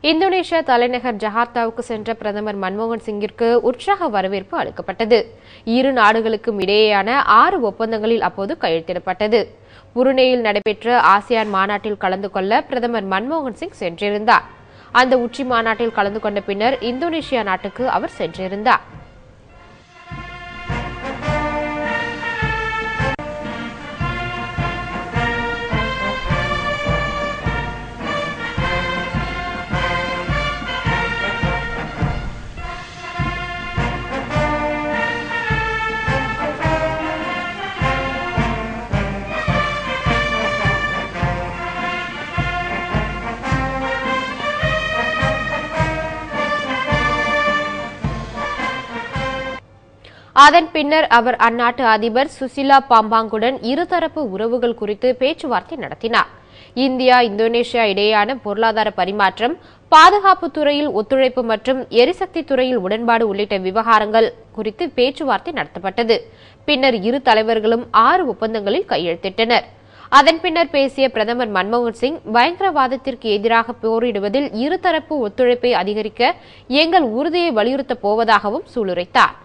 Indonesia தலைநகர் ஜகார்த்தாவுக்கு சென்ற பிரதமர் மன்மோகன் சிங்கிற்கு உற்சாக வரவேற்பு அளிக்கப்பட்டது இரு நாடுகளுக்கும் இடையேயான ஆறு ஒப்பந்தங்களில் அப்போது கையெழுத்திடப்பட்டது புருனேயில் நடைபெற்ற ஆசியான் மாநாட்டில் கலந்து கொள்ள பிரதமர் மன்மோகன் சிங் சென்றிருந்தார் அந்த உச்சி மாநாட்டில் கலந்து கொண்ட பின்னர் இந்தோனேஷியா நாட்டுக்கு அவர் சென்றிருந்தார் அதன் பின்னர் அவர் அந்நாட்டு அதிபர் சுசிலா பாம்பாங்குடன் இருதரப்பு உறவுகள் குறித்து பேச்சுவார்த்தை நடத்தினார் இந்தியா இந்தோனேஷியா இடையேயான பொருளாதார பரிமாற்றம் பாதுகாப்பு துறையில் ஒத்துழைப்பு மற்றும் எரிசக்தி துறையில் உடன்பாடு உள்ளிட்ட விவகாரங்கள் குறித்து பேச்சுவார்த்தை நடத்தப்பட்டது பின்னர் இரு தலைவர்களும் ஆறு ஒப்பந்தங்களில் கையெழுத்திட்டனர் அதன் பின்னர் பேசிய பிரதமர் மன்மோகன் சிங் பயங்கரவாதத்திற்கு எதிராக போரிடுவதில் இருதரப்பு ஒத்துழைப்பை அதிகரிக்க எங்கள் உறுதியை வலியுறுத்தப் போவதாகவும் சூளுரைத்தார்